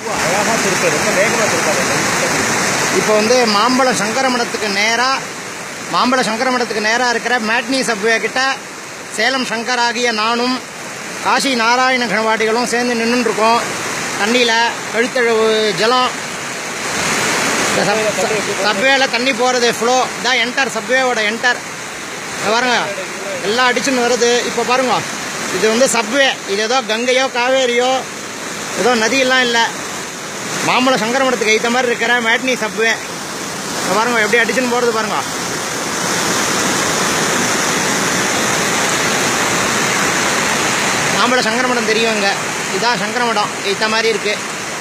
அழகாக திருப்பாரு ரொம்ப வேகமாக திருப்பாரு இப்போ வந்து மாம்பழம் சங்கரமடத்துக்கு நேராக மாம்பழம் சங்கரமடத்துக்கு நேராக இருக்கிற மேட்னி சப்வே கிட்ட சேலம் சங்கர் ஆகிய நானும் காசி நாராயண கணவாடிகளும் சேர்ந்து நின்றுருக்கோம் தண்ணியில் கழுத்தழு ஜலம் இந்த சப் சப்வேல தண்ணி போகிறது ஃப்ளோ இதான் என்டர் சப்வேவோட என்டர் பாருங்க எல்லாம் அடிச்சுன்னு வருது இப்போ பாருங்க இது வந்து சப்வே இது ஏதோ கங்கையோ காவேரியோ ஏதோ நதியெல்லாம் இல்லை மாம்பழம் சங்கரமடத்துக்கு ஏற்ற மாதிரி இருக்கிற மேட்னி சப்வே இங்க பாருங்க எப்படி அடிச்சுன்னு போகிறது பாருங்க மாம்பழம் சங்கரமடம் தெரியும் இங்க இதான் சங்கரமடம் ஏற்ற மாதிரி இருக்கு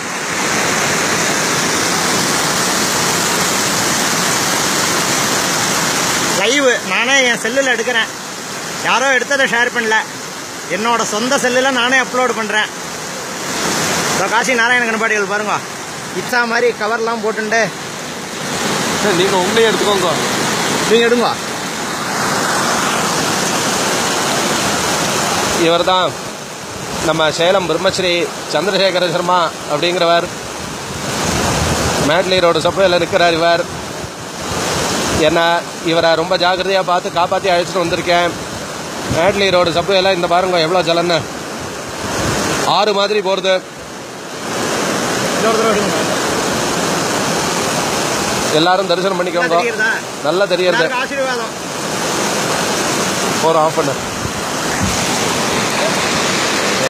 லைவ் நானே என் செல்லில் எடுக்கிறேன் யாரோ எடுத்ததை ஷேர் பண்ணல என்னோட சொந்த செல்லில் நானே அப்லோட் பண்ணுறேன் இப்போ காசி நாராயண கணபாடிகள் பாருங்க இட்ஸா மாதிரி கவர்லாம் போட்டுண்டு நீங்கள் உங்களையும் எடுத்துக்கோங்க நீங்கள் எடுங்க இவர் தான் நம்ம சேலம் பிரம்மஸ்ரீ சந்திரசேகர சர்மா அப்படிங்கிறவர் மேட்லி ரோடு சப்பையில் நிற்கிறார் இவர் என்ன இவரை ரொம்ப ஜாக்கிரதையாக பார்த்து காப்பாற்றி அழைச்சிட்டு வந்திருக்கேன் மேட்லி ரோடு சப்பையில் இந்த பாருங்க எவ்வளோ ஜலன்னு ஆறு மாதிரி போகிறது இன்னொரு தடவை எடுங்க எல்லாரும் தரிசனம் பண்ணிக்கோங்க தெரியுறதா நல்லா தெரியறது எல்லாருக்கும் ஆசீர்வாதம் போகிறோம் ஆஃப் பண்ணு